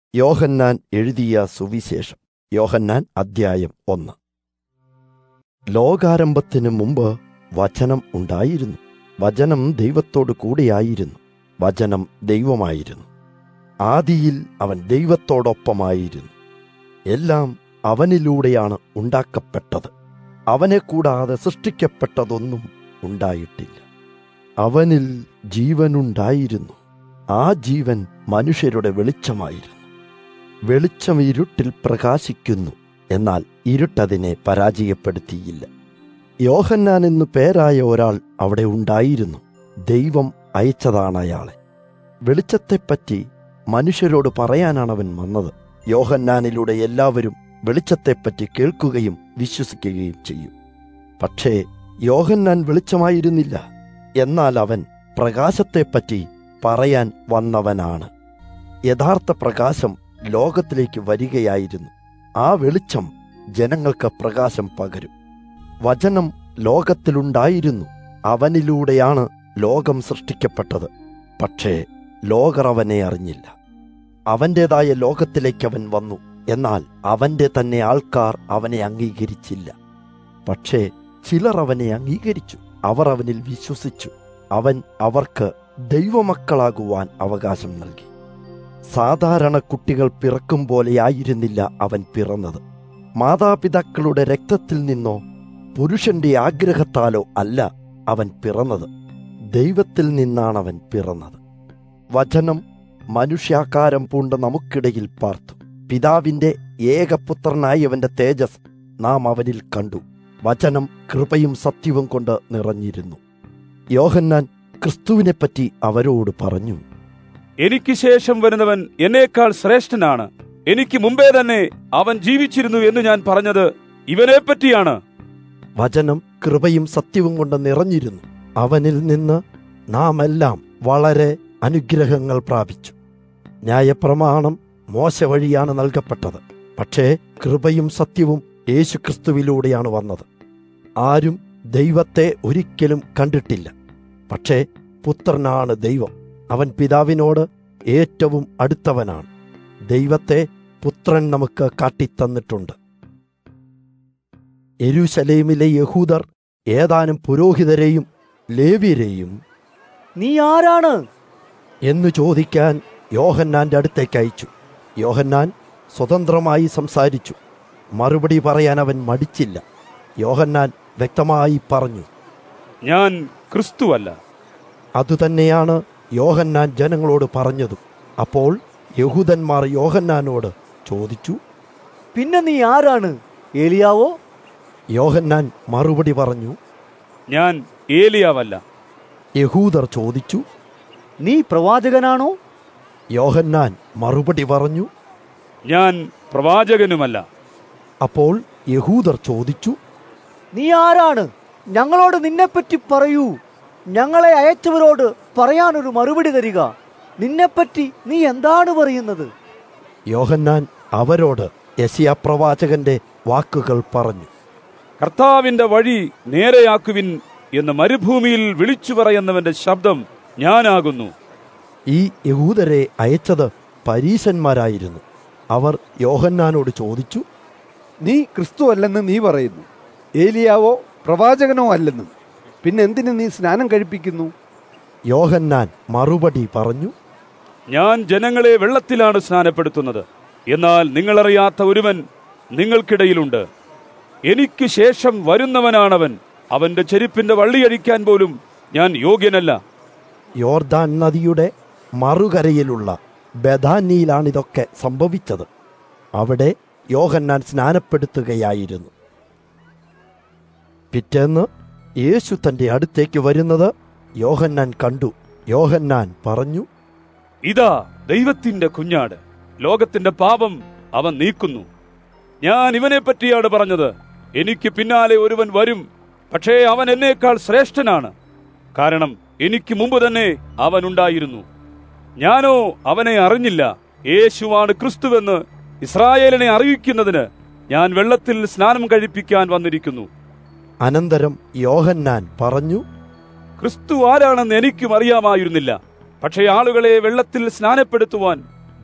യോഹന്നാൻ എഴുതിയ സുവിശേഷം യോഹന്നാൻ അദ്ധ്യായം ഒന്ന് ലോകാരംഭത്തിനു മുമ്പ് വചനം ഉണ്ടായിരുന്നു വചനം ദൈവത്തോടു കൂടെയായിരുന്നു വചനം ദൈവമായിരുന്നു ആദിയിൽ അവൻ ദൈവത്തോടൊപ്പമായിരുന്നു എല്ലാം അവനിലൂടെയാണ് ഉണ്ടാക്കപ്പെട്ടത് അവനെ കൂടാതെ സൃഷ്ടിക്കപ്പെട്ടതൊന്നും ഉണ്ടായിട്ടില്ല അവനിൽ ജീവനുണ്ടായിരുന്നു ആ ജീവൻ മനുഷ്യരുടെ വെളിച്ചമായിരുന്നു വെളിച്ചം ഇരുട്ടിൽ പ്രകാശിക്കുന്നു എന്നാൽ ഇരുട്ടതിനെ പരാജയപ്പെടുത്തിയില്ല യോഹന്നാൻ എന്നു പേരായ ഒരാൾ അവിടെ ഉണ്ടായിരുന്നു ദൈവം അയച്ചതാണ് അയാളെ വെളിച്ചത്തെപ്പറ്റി മനുഷ്യരോട് പറയാനാണ് അവൻ വന്നത് യോഹന്നാനിലൂടെ എല്ലാവരും വെളിച്ചത്തെപ്പറ്റി കേൾക്കുകയും വിശ്വസിക്കുകയും ചെയ്യും പക്ഷേ യോഹന്നാൻ വെളിച്ചമായിരുന്നില്ല എന്നാൽ അവൻ പ്രകാശത്തെപ്പറ്റി പറയാൻ വന്നവനാണ് യഥാർത്ഥ പ്രകാശം ലോകത്തിലേക്ക് വരികയായിരുന്നു ആ വെളിച്ചം ജനങ്ങൾക്ക് പ്രകാശം പകരും വചനം ലോകത്തിലുണ്ടായിരുന്നു അവനിലൂടെയാണ് ലോകം സൃഷ്ടിക്കപ്പെട്ടത് പക്ഷേ ലോകർ അവനെ അറിഞ്ഞില്ല അവൻ്റെതായ ലോകത്തിലേക്ക് അവൻ വന്നു എന്നാൽ അവന്റെ തന്നെ ആൾക്കാർ അവനെ അംഗീകരിച്ചില്ല പക്ഷേ ചിലർ അവനെ അംഗീകരിച്ചു അവർ അവനിൽ വിശ്വസിച്ചു അവൻ അവർക്ക് ദൈവമക്കളാകുവാൻ അവകാശം നൽകി സാധാരണ കുട്ടികൾ പിറക്കും പോലെയായിരുന്നില്ല അവൻ പിറന്നത് മാതാപിതാക്കളുടെ രക്തത്തിൽ നിന്നോ പുരുഷന്റെ ആഗ്രഹത്താലോ അല്ല അവൻ പിറന്നത് ദൈവത്തിൽ നിന്നാണ് അവൻ പിറന്നത് വചനം മനുഷ്യാകാരം പൂണ്ട നമുക്കിടയിൽ പാർത്തു പിതാവിന്റെ ഏകപുത്രനായവന്റെ തേജസ് നാം അവനിൽ കണ്ടു വചനം കൃപയും സത്യവും കൊണ്ട് നിറഞ്ഞിരുന്നു യോഹന്നാൻ ക്രിസ്തുവിനെപ്പറ്റി അവരോട് പറഞ്ഞു എനിക്ക് ശേഷം വരുന്നവൻ എന്നേക്കാൾ ശ്രേഷ്ഠനാണ് എനിക്ക് മുമ്പേ തന്നെ അവൻ ജീവിച്ചിരുന്നു എന്ന് ഞാൻ പറഞ്ഞത് ഇവനെ പറ്റിയാണ് വചനം കൃപയും സത്യവും കൊണ്ട് നിറഞ്ഞിരുന്നു അവനിൽ നിന്ന് നാം എല്ലാം വളരെ അനുഗ്രഹങ്ങൾ പ്രാപിച്ചു ന്യായപ്രമാണം മോശ വഴിയാണ് നൽകപ്പെട്ടത് പക്ഷേ കൃപയും സത്യവും യേശുക്രിസ്തുവിലൂടെയാണ് വന്നത് ആരും ദൈവത്തെ ഒരിക്കലും കണ്ടിട്ടില്ല പക്ഷേ പുത്രനാണ് ദൈവം അവൻ പിതാവിനോട് ഏറ്റവും അടുത്തവനാണ് ദൈവത്തെ പുത്രൻ നമുക്ക് കാട്ടിത്തന്നിട്ടുണ്ട് യെരൂശലേമിലെ യഹൂദർ ഏതാനും പുരോഹിതരെയും ലേവ്യരെയും നീ ആരാണ് എന്നു ചോദിക്കാൻ യോഹന്നാന്റെ അടുത്തേക്ക് അയച്ചു യോഹന്നാൻ സ്വതന്ത്രമായി സംസാരിച്ചു മറുപടി പറയാൻ അവൻ മടിച്ചില്ല യോഹന്നാൻ വ്യക്തമായി പറഞ്ഞു ഞാൻ ക്രിസ്തുവല്ല അതുതന്നെയാണ് യോഹന്നാൻ ജനങ്ങളോട് പറഞ്ഞതും അപ്പോൾ യഹൂദന്മാർ യോഹന്നാനോട് ചോദിച്ചു പിന്നെ നീ ആരാണ് ഏലിയാവോ യോഹന്നാൻ മറുപടി പറഞ്ഞു ഞാൻ ഏലിയാവല്ല യഹൂദർ ചോദിച്ചു നീ പ്രവാചകനാണോ യോഹന്നാൻ മറുപടി പറഞ്ഞു ഞാൻ പ്രവാചകനുമല്ല അപ്പോൾ യഹൂദർ ചോദിച്ചു നീ ആരാണ് ഞങ്ങളോട് നിന്നെപ്പറ്റി പറയൂ ഞങ്ങളെ അയച്ചവരോട് പറയാനൊരു മറുപടി തരിക നിന്നെപ്പറ്റി നീ എന്താണ് പറയുന്നത് യോഹന്നാൻ അവരോട് യസിയ പ്രവാചകന്റെ വാക്കുകൾ പറഞ്ഞു കർത്താവിന്റെ വഴി നേരെയാക്കുവിൻ എന്ന് മരുഭൂമിയിൽ വിളിച്ചു പറയുന്നവന്റെ ശബ്ദം ഞാനാകുന്നു ഈ യഹൂദരെ അയച്ചത് പരീശന്മാരായിരുന്നു അവർ യോഹന്നാനോട് ചോദിച്ചു നീ ക്രിസ്തു അല്ലെന്ന് നീ പറയുന്നു ഏലിയാവോ പ്രവാചകനോ അല്ലെന്നും പിന്നെ എന്തിന് നീ സ്നാനം കഴിപ്പിക്കുന്നു യോഹന്നാൻ മറുപടി പറഞ്ഞു ഞാൻ ജനങ്ങളെ വെള്ളത്തിലാണ് സ്നാനപ്പെടുത്തുന്നത് എന്നാൽ നിങ്ങളറിയാത്ത ഒരുവൻ നിങ്ങൾക്കിടയിലുണ്ട് എനിക്ക് ശേഷം വരുന്നവനാണവൻ അവന്റെ ചെരുപ്പിന്റെ വള്ളിയഴിക്കാൻ പോലും ഞാൻ യോഗ്യനല്ല യോർദാൻ നദിയുടെ മറുകരയിലുള്ള ബഥാനിയിലാണിതൊക്കെ സംഭവിച്ചത് അവിടെ യോഹന്നാൻ സ്നാനപ്പെടുത്തുകയായിരുന്നു പിറ്റേന്ന് യേശു തന്റെ അടുത്തേക്ക് വരുന്നത് യോഹന്നാൻ കണ്ടു യോഹന്നാൻ പറഞ്ഞു ഇതാ ദൈവത്തിന്റെ കുഞ്ഞാട് ലോകത്തിന്റെ പാപം അവൻ നീക്കുന്നു ഞാൻ ഇവനെ പറ്റിയാണ് പറഞ്ഞത് എനിക്ക് പിന്നാലെ ഒരുവൻ വരും പക്ഷേ അവൻ എന്നേക്കാൾ ശ്രേഷ്ഠനാണ് കാരണം എനിക്ക് മുമ്പ് തന്നെ അവൻ ഉണ്ടായിരുന്നു ഞാനോ അവനെ അറിഞ്ഞില്ല യേശുവാണ് ക്രിസ്തുവെന്ന് ഇസ്രായേലിനെ അറിയിക്കുന്നതിന് ഞാൻ വെള്ളത്തിൽ സ്നാനം കഴിപ്പിക്കാൻ വന്നിരിക്കുന്നു അനന്തരം യോഹന്നാൻ പറഞ്ഞു ക്രിസ്തു ആരാണെന്ന് എനിക്കും അറിയാമായിരുന്നില്ല പക്ഷേ ആളുകളെ വെള്ളത്തിൽ സ്നാനപ്പെടുത്തുവാൻ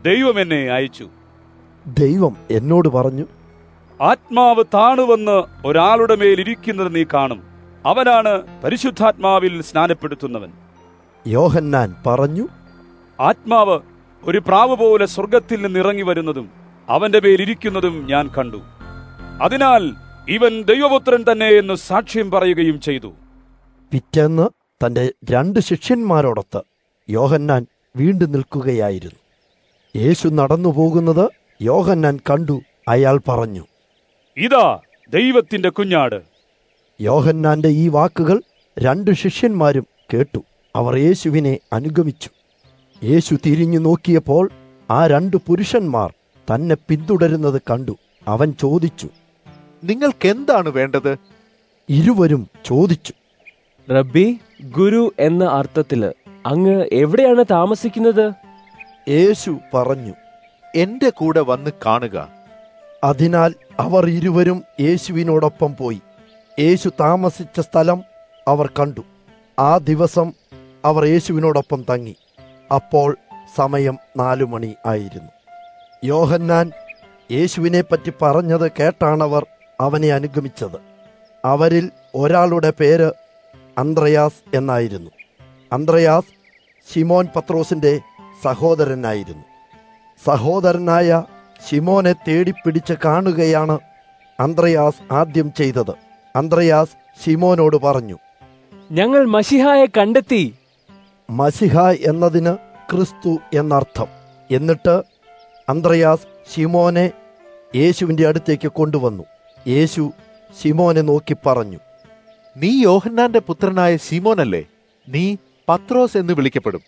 ദൈവം എന്നെ അയച്ചു ദൈവം എന്നോട് പറഞ്ഞു ആത്മാവ് താണുവന്ന് ഒരാളുടെ മേൽ ഇരിക്കുന്നത് നീ കാണും അവനാണ് പരിശുദ്ധാത്മാവിൽ സ്നാനപ്പെടുത്തുന്നവൻ യോഹന്നാൻ പറഞ്ഞു ആത്മാവ് ഒരു പ്രാവ് പോലെ സ്വർഗത്തിൽ നിന്ന് ഇറങ്ങി വരുന്നതും അവന്റെ മേൽ ഇരിക്കുന്നതും ഞാൻ കണ്ടു അതിനാൽ ഇവൻ ദൈവപുത്രൻ തന്നെ എന്ന് സാക്ഷ്യം പറയുകയും ചെയ്തു പിറ്റേന്ന് തന്റെ രണ്ട് ശിഷ്യന്മാരോടൊത്ത് യോഹന്നാൻ വീണ്ടും നിൽക്കുകയായിരുന്നു യേശു നടന്നു പോകുന്നത് യോഹന്നാൻ കണ്ടു അയാൾ പറഞ്ഞു ഇതാ ദൈവത്തിന്റെ കുഞ്ഞാട് യോഹന്നാന്റെ ഈ വാക്കുകൾ രണ്ട് ശിഷ്യന്മാരും കേട്ടു അവർ യേശുവിനെ അനുഗമിച്ചു യേശു തിരിഞ്ഞു നോക്കിയപ്പോൾ ആ രണ്ട് പുരുഷന്മാർ തന്നെ പിന്തുടരുന്നത് കണ്ടു അവൻ ചോദിച്ചു നിങ്ങൾക്ക് എന്താണ് വേണ്ടത് ഇരുവരും ചോദിച്ചു റബ്ബി ഗുരു എന്ന അർത്ഥത്തില് അങ്ങ് എവിടെയാണ് താമസിക്കുന്നത് യേശു പറഞ്ഞു എന്റെ കൂടെ വന്ന് കാണുക അതിനാൽ അവർ ഇരുവരും യേശുവിനോടൊപ്പം പോയി യേശു താമസിച്ച സ്ഥലം അവർ കണ്ടു ആ ദിവസം അവർ യേശുവിനോടൊപ്പം തങ്ങി അപ്പോൾ സമയം നാലു മണി ആയിരുന്നു യോഹന്നാൻ യേശുവിനെ പറ്റി പറഞ്ഞത് കേട്ടാണവർ അവനെ അനുഗമിച്ചത് അവരിൽ ഒരാളുടെ പേര് അന്ത്രയാസ് എന്നായിരുന്നു അന്ത്രയാസ് ശിമോൻ പത്രോസിന്റെ സഹോദരനായിരുന്നു സഹോദരനായ ശിമോനെ തേടിപ്പിടിച്ച് കാണുകയാണ് അന്ത്രയാസ് ആദ്യം ചെയ്തത് അന്ത്രയാസ് ശിമോനോട് പറഞ്ഞു ഞങ്ങൾ മഷിഹായെ കണ്ടെത്തി മസിഹ എന്നതിന് ക്രിസ്തു എന്നർത്ഥം എന്നിട്ട് അന്ത്രയാസ് ശിമോനെ യേശുവിന്റെ അടുത്തേക്ക് കൊണ്ടുവന്നു യേശു ശിമോനെ നോക്കി പറഞ്ഞു നീ യോഹന്നാന്റെ പുത്രനായ ശിമോനല്ലേ നീ പത്രോസ് എന്ന് വിളിക്കപ്പെടും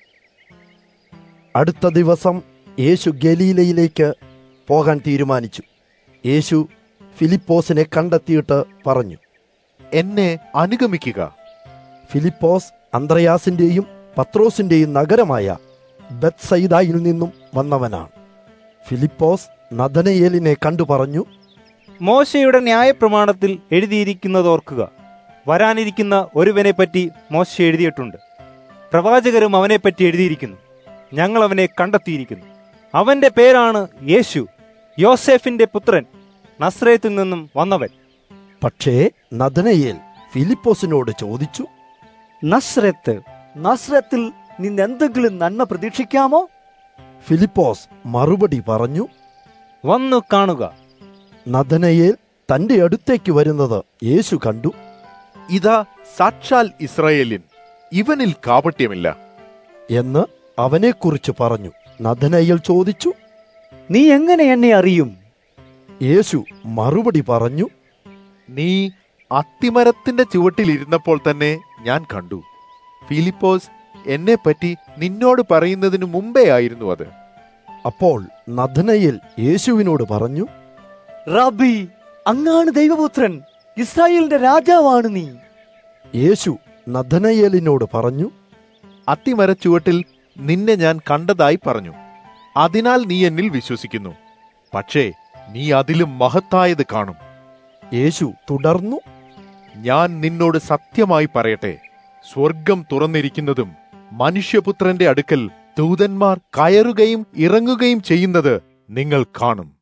അടുത്ത ദിവസം യേശു ഗലീലയിലേക്ക് പോകാൻ തീരുമാനിച്ചു യേശു ഫിലിപ്പോസിനെ കണ്ടെത്തിയിട്ട് പറഞ്ഞു എന്നെ അനുഗമിക്കുക ഫിലിപ്പോസ് അന്ത്രയാസിന്റെയും പത്രോസിന്റെയും നഗരമായ ബത്സൈദായിൽ നിന്നും വന്നവനാണ് ഫിലിപ്പോസ് നദനയേലിനെ കണ്ടു പറഞ്ഞു മോശയുടെ ന്യായപ്രമാണത്തിൽ എഴുതിയിരിക്കുന്നതോർക്കുക വരാനിരിക്കുന്ന ഒരുവനെ പറ്റി മോശ എഴുതിയിട്ടുണ്ട് പ്രവാചകരും അവനെപ്പറ്റി എഴുതിയിരിക്കുന്നു ഞങ്ങൾ അവനെ കണ്ടെത്തിയിരിക്കുന്നു അവന്റെ പേരാണ് യേശു യോസെഫിന്റെ പുത്രൻ നസ്രയത്തിൽ നിന്നും വന്നവൻ പക്ഷേ നദനയേൽ ഫിലിപ്പോസിനോട് ചോദിച്ചു നസ്രത്ത് നസ്രത്തിൽ നിന്നെന്തെങ്കിലും നന്മ പ്രതീക്ഷിക്കാമോ ഫിലിപ്പോസ് മറുപടി പറഞ്ഞു വന്നു കാണുക നദനയേൽ തന്റെ അടുത്തേക്ക് വരുന്നത് യേശു കണ്ടു ഇതാ സാക്ഷാൽ ഇസ്രായേലിൻ ഇവനിൽ കാപട്യമില്ല എന്ന് അവനെക്കുറിച്ച് പറഞ്ഞു നദനയേൽ ചോദിച്ചു നീ എങ്ങനെ എന്നെ അറിയും യേശു മറുപടി പറഞ്ഞു നീ അത്തിമരത്തിന്റെ ചുവട്ടിലിരുന്നപ്പോൾ തന്നെ ഞാൻ കണ്ടു ഫിലിപ്പോസ് എന്നെപ്പറ്റി നിന്നോട് പറയുന്നതിനു മുമ്പേ ആയിരുന്നു അത് അപ്പോൾ നദനയേൽ യേശുവിനോട് പറഞ്ഞു റബി അങ്ങാണ് ദൈവപുത്രൻ ഇസ്രായേലിന്റെ രാജാവാണ് നീ യേശു നദനയേലിനോട് പറഞ്ഞു അത്തിമരച്ചുവട്ടിൽ നിന്നെ ഞാൻ കണ്ടതായി പറഞ്ഞു അതിനാൽ നീ എന്നിൽ വിശ്വസിക്കുന്നു പക്ഷേ നീ അതിലും മഹത്തായത് കാണും യേശു തുടർന്നു ഞാൻ നിന്നോട് സത്യമായി പറയട്ടെ സ്വർഗം തുറന്നിരിക്കുന്നതും മനുഷ്യപുത്രന്റെ അടുക്കൽ ദൂതന്മാർ കയറുകയും ഇറങ്ങുകയും ചെയ്യുന്നത് നിങ്ങൾ കാണും